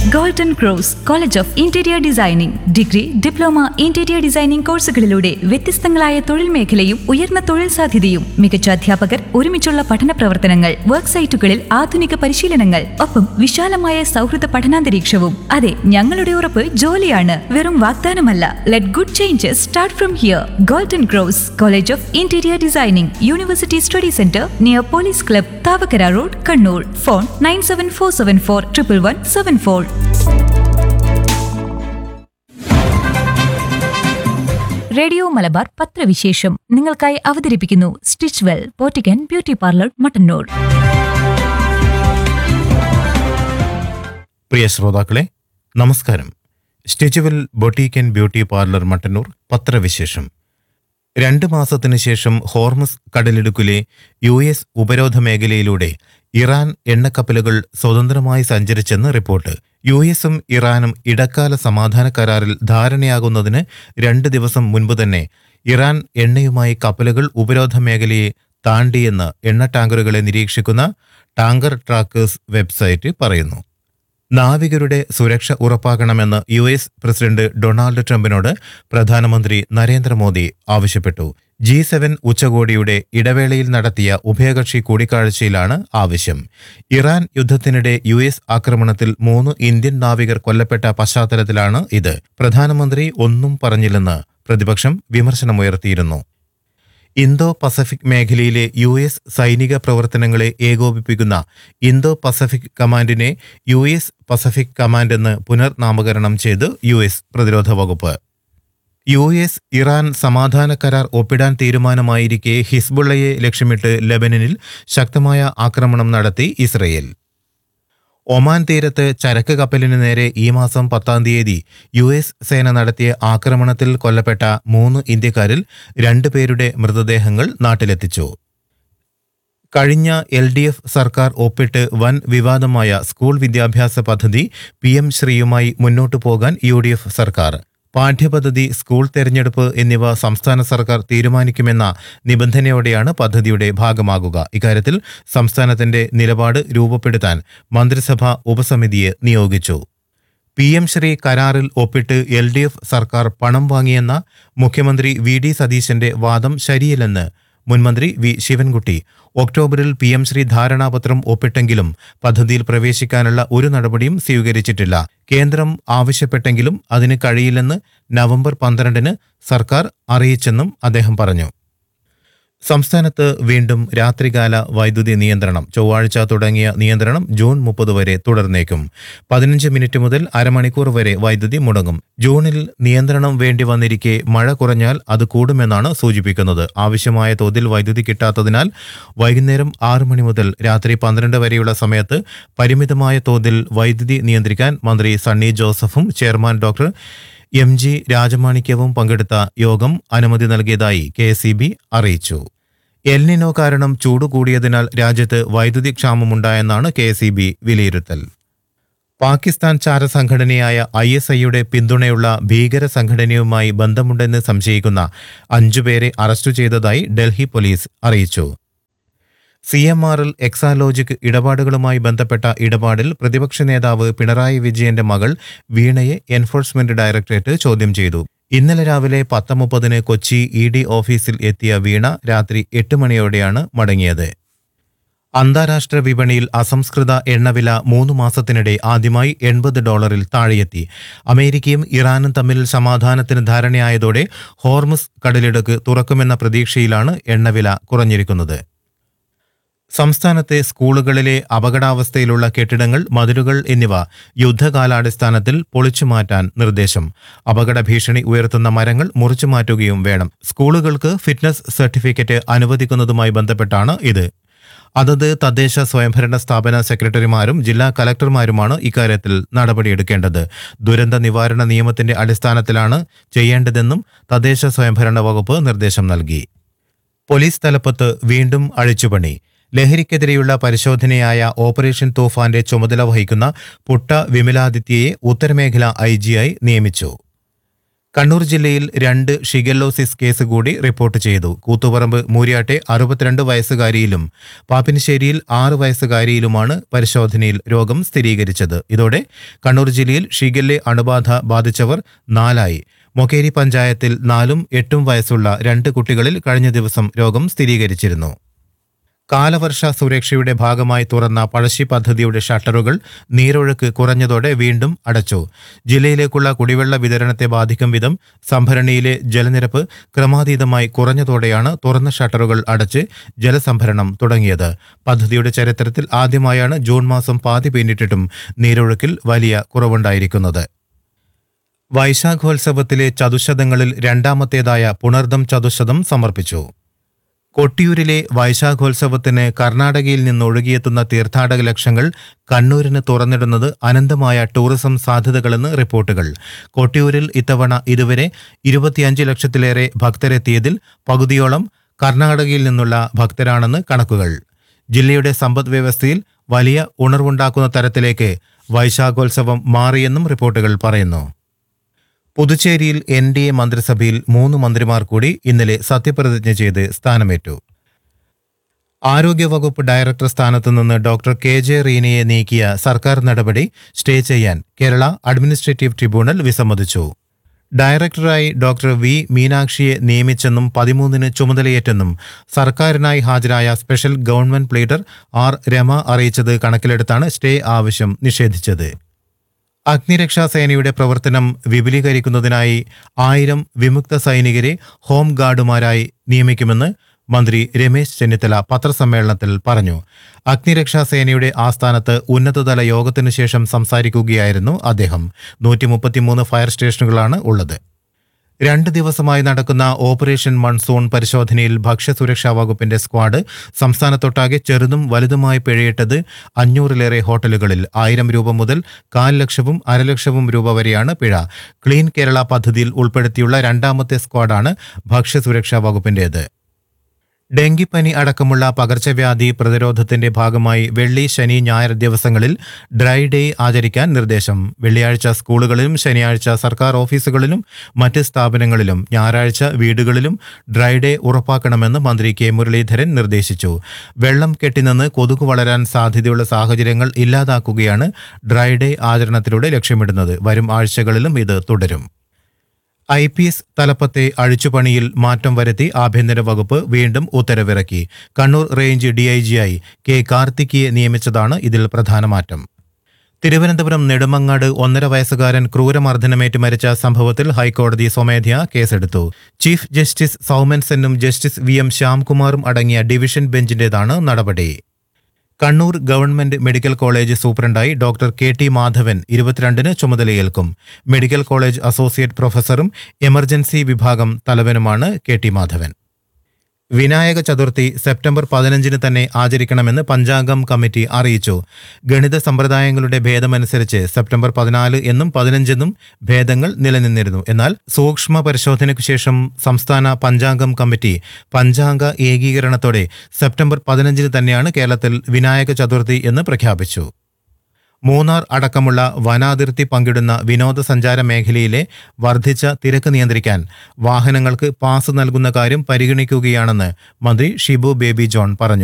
golden cross college of interior designing degree diploma interior designing കോഴ്സുകളിലൂടെ വ്യത്യസ്തങ്ങളായ തൊഴിൽ മേഖലയും ഉയർന്ന തൊഴിൽ സാധ്യതയും മികച്ച അധ്യാപകർ ഒരുമിച്ചുള്ള പഠന പ്രവർത്തനങ്ങൾ വർക്ക് സൈറ്റുകളിൽ ആധുനിക പരിശീലനങ്ങൾ ഒപ്പം വിശാലമായ സൗഹൃദ പഠനാന്തരീക്ഷവും അതെ ഞങ്ങളുടെ ഉറപ്പ് ജോലിയാണ് വെറും വാഗ്ദാനമല്ല let good changes start from here golden cross college of interior designing university study centre near police club Thavakkara road Kannur phone nine seven four seven four triple one seven four radio Malabar പത്രവിശേഷം നിങ്ങൾക്കായി അവതരിപ്പിക്കുന്നു സ്റ്റിച്ച് വെൽ പോറ്റിക്കൻ beauty parlour Mattannur പ്രിയ ശ്രോതാക്കളെ നമസ്കാരം Stitchwell boutique and beauty parlour Mattannur പത്രവിശേഷം രണ്ട് മാസത്തിനു ശേഷം ഹോർമസ് കടലിടുക്കിലെ യു എസ് ഉപരോധ മേഖലയിലൂടെ ഇറാൻ എണ്ണക്കപ്പലുകൾ സ്വതന്ത്രമായി സഞ്ചരിച്ചെന്ന് റിപ്പോർട്ട് യു എസും ഇറാനും ഇടക്കാല സമാധാന കരാറിൽ ധാരണയാകുന്നതിന് രണ്ട് ദിവസം മുൻപ് തന്നെ ഇറാൻ എണ്ണയുമായി കപ്പലുകൾ ഉപരോധ മേഖലയെ താണ്ടിയെന്ന് എണ്ണ ടാങ്കറുകളെ നിരീക്ഷിക്കുന്ന ടാങ്കർ ട്രാക്കേഴ്സ് വെബ്സൈറ്റ് പറയുന്നു നാവികരുടെ സുരക്ഷ ഉറപ്പാക്കണമെന്ന് യു എസ് പ്രസിഡന്റ് ഡൊണാൾഡ് ട്രംപിനോട് പ്രധാനമന്ത്രി നരേന്ദ്രമോദി ആവശ്യപ്പെട്ടു ജി സെവൻ ഉച്ചകോടിയുടെ ഇടവേളയിൽ നടത്തിയ ഉഭയകക്ഷി കൂടിക്കാഴ്ചയിലാണ് ആവശ്യം ഇറാൻ യുദ്ധത്തിനിടെ യു എസ് ആക്രമണത്തിൽ മൂന്ന് ഇന്ത്യൻ നാവികർ കൊല്ലപ്പെട്ട പശ്ചാത്തലത്തിലാണ് ഇത് പ്രധാനമന്ത്രി ഒന്നും പറഞ്ഞില്ലെന്ന് പ്രതിപക്ഷം വിമർശനമുയർത്തിയിരുന്നു ഇന്തോ പസഫിക് മേഖലയിലെ യു എസ് സൈനിക പ്രവർത്തനങ്ങളെ ഏകോപിപ്പിക്കുന്ന ഇന്തോ പസഫിക് കമാൻഡിനെ യു എസ് പസഫിക് കമാൻഡ് എന്ന് പുനർനാമകരണം ചെയ്ത് യു എസ് പ്രതിരോധ വകുപ്പ് യു എസ് ഇറാൻ സമാധാന കരാർ ഒപ്പിടാൻ തീരുമാനമായിരിക്കെ ഹിസ്ബുള്ളയെ ലക്ഷ്യമിട്ട് ലെബനനിൽ ശക്തമായ ആക്രമണം നടത്തി ഇസ്രയേൽ ഒമാൻ തീരത്ത് ചരക്ക് കപ്പലിന് നേരെ ഈ മാസം പത്താം തീയതി യു എസ് സേന നടത്തിയ ആക്രമണത്തിൽ കൊല്ലപ്പെട്ട മൂന്ന് ഇന്ത്യക്കാരിൽ രണ്ടുപേരുടെ മൃതദേഹങ്ങൾ നാട്ടിലെത്തിച്ചു കഴിഞ്ഞ എൽ ഡി എഫ് സർക്കാർ ഒപ്പിട്ട് വൻ വിവാദമായ സ്കൂൾ വിദ്യാഭ്യാസ പദ്ധതി പി എം ശ്രീയുമായി മുന്നോട്ടു പോകാൻ യു ഡി എഫ് സർക്കാർ പാഠ്യപദ്ധതി സ്കൂൾ തെരഞ്ഞെടുപ്പ് എന്നിവ സംസ്ഥാന സർക്കാർ തീരുമാനിക്കുമെന്ന നിബന്ധനയോടെയാണ് പദ്ധതിയുടെ ഭാഗമാകുക ഇക്കാര്യത്തിൽ സംസ്ഥാനത്തിന്റെ നിലപാട് രൂപപ്പെടുത്താൻ മന്ത്രിസഭ ഉപസമിതിയെ നിയോഗിച്ചു പി എം ശ്രീ കരാറിൽ ഒപ്പിട്ട് എൽ ഡി എഫ് സർക്കാർ പണം വാങ്ങിയെന്ന മുഖ്യമന്ത്രി വി ഡി സതീശന്റെ വാദം ശരിയല്ലെന്ന് മുൻമന്ത്രി വി ശിവൻകുട്ടി ഒക്ടോബറിൽ പി എം ശ്രീ ധാരണാപത്രം ഒപ്പിട്ടെങ്കിലും പദ്ധതിയിൽ പ്രവേശിക്കാനുള്ള ഒരു നടപടിയും സ്വീകരിച്ചിട്ടില്ല കേന്ദ്രം ആവശ്യപ്പെട്ടെങ്കിലും അതിന് കഴിയില്ലെന്ന് നവംബർ പന്ത്രണ്ടിന് സർക്കാർ അറിയിച്ചെന്നും അദ്ദേഹം പറഞ്ഞു സംസ്ഥാനത്ത് വീണ്ടും രാത്രികാല വൈദ്യുതി നിയന്ത്രണം ചൊവ്വാഴ്ച തുടങ്ങിയ നിയന്ത്രണം ജൂൺ മുപ്പത് വരെ തുടർന്നേക്കും പതിനഞ്ച് മിനിറ്റ് മുതൽ അരമണിക്കൂർ വരെ വൈദ്യുതി മുടങ്ങും ജൂണിൽ നിയന്ത്രണം വേണ്ടി വന്നിരിക്കെ മഴ കുറഞ്ഞാൽ അത് കൂടുമെന്നാണ് സൂചിപ്പിക്കുന്നത് ആവശ്യമായ തോതിൽ വൈദ്യുതി കിട്ടാത്തതിനാൽ വൈകുന്നേരം ആറ് മണി മുതൽ രാത്രി പന്ത്രണ്ട് വരെയുള്ള സമയത്ത് പരിമിതമായ തോതിൽ വൈദ്യുതി നിയന്ത്രിക്കാൻ മന്ത്രി സണ്ണി ജോസഫും ചെയർമാൻ ഡോക്ടർ എം ജി രാജമാണിക്യവും പങ്കെടുത്ത യോഗം അനുമതി നൽകിയതായി കെ അറിയിച്ചു എൽനിനോ കാരണം ചൂട് കൂടിയതിനാൽ രാജ്യത്ത് വൈദ്യുതി ക്ഷാമമുണ്ടായെന്നാണ് കെ വിലയിരുത്തൽ പാകിസ്ഥാൻ ചാരസംഘടനയായ ഐ എസ് ഐയുടെ പിന്തുണയുള്ള ഭീകര സംഘടനയുമായി ബന്ധമുണ്ടെന്ന് സംശയിക്കുന്ന അഞ്ചുപേരെ അറസ്റ്റ് ചെയ്തതായി ഡൽഹി പോലീസ് അറിയിച്ചു സി എം ആറിൽ എക്സാലോജിക് ഇടപാടുകളുമായി ബന്ധപ്പെട്ട ഇടപാടിൽ പ്രതിപക്ഷ നേതാവ് പിണറായി വിജയന്റെ മകൾ വീണയെ എൻഫോഴ്സ്മെന്റ് ഡയറക്ടറേറ്റ് ചോദ്യം ചെയ്തു ഇന്നലെ രാവിലെ പത്ത് മുപ്പതിന് കൊച്ചി ഇ ഡി ഓഫീസിൽ എത്തിയ വീണ രാത്രി എട്ട് മണിയോടെയാണ് മടങ്ങിയത് അന്താരാഷ്ട്ര വിപണിയിൽ അസംസ്കൃത എണ്ണവില മൂന്ന് മാസത്തിനിടെ ആദ്യമായി എൺപത് ഡോളറിൽ താഴെയെത്തി അമേരിക്കയും ഇറാനും തമ്മിൽ സമാധാനത്തിന് ധാരണയായതോടെ ഹോർമസ് കടലിടുക്ക് തുറക്കുമെന്ന പ്രതീക്ഷയിലാണ് എണ്ണവില കുറഞ്ഞിരിക്കുന്നത് സംസ്ഥാനത്തെ സ്കൂളുകളിലെ അപകടാവസ്ഥയിലുള്ള കെട്ടിടങ്ങൾ മതിലുകൾ എന്നിവ യുദ്ധകാലാടിസ്ഥാനത്തിൽ പൊളിച്ചുമാറ്റാൻ നിർദ്ദേശം അപകട ഭീഷണി ഉയർത്തുന്ന മരങ്ങൾ മുറിച്ചുമാറ്റുകയും വേണം സ്കൂളുകൾക്ക് ഫിറ്റ്നസ് സർട്ടിഫിക്കറ്റ് അനുവദിക്കുന്നതുമായി ബന്ധപ്പെട്ടാണ് ഇത് അതത് തദ്ദേശ സ്വയംഭരണ സ്ഥാപന സെക്രട്ടറിമാരും ജില്ലാ കലക്ടർമാരുമാണ് ഇക്കാര്യത്തിൽ നടപടിയെടുക്കേണ്ടത് ദുരന്ത നിവാരണ നിയമത്തിന്റെ അടിസ്ഥാനത്തിലാണ് ചെയ്യേണ്ടതെന്നും തദ്ദേശ സ്വയംഭരണ വകുപ്പ് നിർദ്ദേശം നൽകി പോലീസ് തലപ്പത്ത് വീണ്ടും അഴിച്ചുപണി ലഹരിക്കെതിരെയുള്ള പരിശോധനയായ ഓപ്പറേഷൻ തൂഫാന്റെ ചുമതല വഹിക്കുന്ന പുട്ട വിമലാദിത്യയെ ഉത്തരമേഖല ഐ ജിയായി നിയമിച്ചു കണ്ണൂർ ജില്ലയിൽ രണ്ട് ഷിഗല്ലോസിസ് കേസ് കൂടി റിപ്പോർട്ട് ചെയ്തു കൂത്തുപറമ്പ് മൂര്യാട്ടെ അറുപത്തിരണ്ട് വയസ്സുകാരിയിലും പാപ്പിനിശ്ശേരിയിൽ ആറ് വയസ്സുകാരിയിലുമാണ് പരിശോധനയിൽ രോഗം സ്ഥിരീകരിച്ചത് ഇതോടെ കണ്ണൂർ ജില്ലയിൽ ഷിഗല്ലെ അണുബാധ ബാധിച്ചവർ നാലായി മൊക്കേരി പഞ്ചായത്തിൽ നാലും എട്ടും വയസ്സുള്ള രണ്ട് കുട്ടികളിൽ കഴിഞ്ഞ ദിവസം രോഗം സ്ഥിരീകരിച്ചിരുന്നു കാലവർഷ സുരക്ഷയുടെ ഭാഗമായി തുറന്ന പഴശ്ശി പദ്ധതിയുടെ ഷട്ടറുകൾ നീരൊഴുക്ക് കുറഞ്ഞതോടെ വീണ്ടും അടച്ചു ജില്ലയിലേക്കുള്ള കുടിവെള്ള വിതരണത്തെ ബാധിക്കും വിധം സംഭരണിയിലെ ജലനിരപ്പ് ക്രമാതീതമായി കുറഞ്ഞതോടെയാണ് തുറന്ന ഷട്ടറുകൾ അടച്ച് ജലസംഭരണം തുടങ്ങിയത് പദ്ധതിയുടെ ചരിത്രത്തിൽ ആദ്യമായാണ് ജൂൺ മാസം പാതി പിന്നിട്ടിട്ടും നീരൊഴുക്കിൽ വലിയ കുറവുണ്ടായിരിക്കുന്നത് വൈശാഖോത്സവത്തിലെ ചതുശതങ്ങളിൽ രണ്ടാമത്തേതായ പുണർദം ചതുശതം സമർപ്പിച്ചു കൊട്ടിയൂരിലെ വൈശാഖോത്സവത്തിന് കർണാടകയിൽ നിന്ന് ഒഴുകിയെത്തുന്ന തീർത്ഥാടക ലക്ഷങ്ങൾ കണ്ണൂരിന് തുറന്നിടുന്നത് അനന്തമായ ടൂറിസം സാധ്യതകളെന്ന് റിപ്പോർട്ടുകൾ കൊട്ടിയൂരിൽ ഇത്തവണ ഇതുവരെ ഇരുപത്തിയഞ്ച് ലക്ഷത്തിലേറെ ഭക്തരെത്തിയതിൽ പകുതിയോളം കർണാടകയിൽ നിന്നുള്ള ഭക്തരാണെന്ന് കണക്കുകൾ ജില്ലയുടെ സമ്പദ് വ്യവസ്ഥയിൽ വലിയ ഉണർവുണ്ടാക്കുന്ന തരത്തിലേക്ക് വൈശാഖോത്സവം മാറിയെന്നും റിപ്പോർട്ടുകൾ പറയുന്നു പുതുച്ചേരിയിൽ എൻ ഡി എ മന്ത്രിസഭയിൽ മൂന്ന് മന്ത്രിമാർ കൂടി ഇന്നലെ സത്യപ്രതിജ്ഞ ചെയ്ത് സ്ഥാനമേറ്റു ആരോഗ്യവകുപ്പ് ഡയറക്ടർ സ്ഥാനത്ത് നിന്ന് ഡോക്ടർ കെ ജെ റീനയെ നീക്കിയ സർക്കാർ നടപടി സ്റ്റേ ചെയ്യാൻ കേരള അഡ്മിനിസ്ട്രേറ്റീവ് ട്രിബ്യൂണൽ വിസമ്മതിച്ചു ഡയറക്ടറായി ഡോക്ടർ വി മീനാക്ഷിയെ നിയമിച്ചെന്നും പതിമൂന്നിന് ചുമതലയേറ്റെന്നും സർക്കാരിനായി ഹാജരായ special government pleader R Rama അറിയിച്ചത് കണക്കിലെടുത്താണ് സ്റ്റേ ആവശ്യം നിഷേധിച്ചത് അഗ്നിരക്ഷാ സേനയുടെ പ്രവർത്തനം വിപുലീകരിക്കുന്നതിനായി ആയിരം വിമുക്ത സൈനികരെ ഹോം ഗാർഡുമാരായി നിയമിക്കുമെന്ന് മന്ത്രി രമേശ് ചെന്നിത്തല പത്രസമ്മേളനത്തിൽ പറഞ്ഞു അഗ്നിരക്ഷാ സേനയുടെ ആസ്ഥാനത്ത് ഉന്നതതല യോഗത്തിനു ശേഷം സംസാരിക്കുകയായിരുന്നു അദ്ദേഹം നൂറ്റി മുപ്പത്തിമൂന്ന് ഫയർ സ്റ്റേഷനുകളാണ് ഉള്ളത് രണ്ട് ദിവസമായി നടക്കുന്ന ഓപ്പറേഷൻ മൺസൂൺ പരിശോധനയിൽ ഭക്ഷ്യസുരക്ഷാ വകുപ്പിന്റെ സ്ക്വാഡ് സംസ്ഥാനത്തൊട്ടാകെ ചെറുതും വലുതുമായി പിഴയിട്ടത് അഞ്ഞൂറിലേറെ ഹോട്ടലുകളിൽ ആയിരം രൂപ മുതൽ കാൽ ലക്ഷവും അരലക്ഷവും രൂപ വരെയാണ് പിഴ ക്ലീൻ കേരള പദ്ധതിയിൽ ഉൾപ്പെടുത്തിയുള്ള രണ്ടാമത്തെ സ്ക്വാഡാണ് ഭക്ഷ്യസുരക്ഷാ വകുപ്പിന്റേത് ഡെങ്കിപ്പനി അടക്കമുള്ള പകർച്ചവ്യാധി പ്രതിരോധത്തിന്റെ ഭാഗമായി വെള്ളി ശനി ഞായർ ദിവസങ്ങളിൽ ഡ്രൈ ഡേ ആചരിക്കാൻ നിർദ്ദേശം വെള്ളിയാഴ്ച സ്കൂളുകളിലും ശനിയാഴ്ച സർക്കാർ ഓഫീസുകളിലും മറ്റ് സ്ഥാപനങ്ങളിലും ഞായറാഴ്ച വീടുകളിലും ഡ്രൈ ഡേ ഉറപ്പാക്കണമെന്ന് മന്ത്രി കെ മുരളീധരൻ നിർദ്ദേശിച്ചു വെള്ളം കെട്ടിനിന്ന് കൊതുക് വളരാൻ സാധ്യതയുള്ള സാഹചര്യങ്ങൾ ഇല്ലാതാക്കുകയാണ് ഡ്രൈ ഡേ ആചരണത്തിലൂടെ ലക്ഷ്യമിടുന്നത് വരും ആഴ്ചകളിലും ഇത് തുടരും ഐ പി എസ് തലപ്പത്തെ അഴിച്ചുപണിയിൽ മാറ്റം വരുത്തി ആഭ്യന്തര വകുപ്പ് വീണ്ടും ഉത്തരവിറക്കി കണ്ണൂർ റേഞ്ച് ഡിഐജിയായി കെ കാർത്തിക്കിയെ നിയമിച്ചതാണ് ഇതിൽ പ്രധാന മാറ്റം തിരുവനന്തപുരം നെടുമങ്ങാട് ഒന്നര വയസ്സുകാരൻ ക്രൂരമർദ്ദനമേറ്റ് മരിച്ച സംഭവത്തിൽ ഹൈക്കോടതി സ്വമേധയാ കേസെടുത്തു ചീഫ് ജസ്റ്റിസ് സൗമൻ സെന്നും ജസ്റ്റിസ് വി എം ശ്യാംകുമാറും അടങ്ങിയ ഡിവിഷൻ ബെഞ്ചിന്റേതാണ് നടപടി കണ്ണൂർ ഗവൺമെന്റ് മെഡിക്കൽ കോളേജ് സൂപ്രണ്ടായി ഡോക്ടർ കെ ടി മാധവൻ ഇരുപത്തിരണ്ടിന് ചുമതലയേൽക്കും മെഡിക്കൽ കോളേജ് അസോസിയേറ്റ് പ്രൊഫസറും എമർജൻസി വിഭാഗം തലവനുമാണ് K T Madhavan Vinayaka Chaturthi September പതിനഞ്ചിന് തന്നെ ആചരിക്കണമെന്ന് പഞ്ചാംഗം കമ്മിറ്റി അറിയിച്ചു ഗണിത സമ്പ്രദായങ്ങളുടെ ഭേദമനുസരിച്ച് സെപ്റ്റംബർ പതിനാല് എന്നും പതിനഞ്ചെന്നും ഭേദങ്ങൾ നിലനിന്നിരുന്നു എന്നാൽ സൂക്ഷ്മ പരിശോധനയ്ക്കു ശേഷം സംസ്ഥാന പഞ്ചാംഗം കമ്മിറ്റി പഞ്ചാംഗ ഏകീകരണത്തോടെ സെപ്റ്റംബർ പതിനഞ്ചിന് തന്നെയാണ് കേരളത്തിൽ വിനായക ചതുർത്ഥി എന്ന് പ്രഖ്യാപിച്ചു മൂന്നാർ അടക്കമുള്ള വനാതിർത്തി പങ്കിടുന്ന വിനോദസഞ്ചാര മേഖലയിലെ വർദ്ധിച്ച തിരക്ക് നിയന്ത്രിക്കാൻ വാഹനങ്ങൾക്ക് പാസ് നൽകുന്ന കാര്യം പരിഗണിക്കുകയാണെന്ന് മന്ത്രി ഷിബു ബേബി ജോൺ പറഞ്ഞു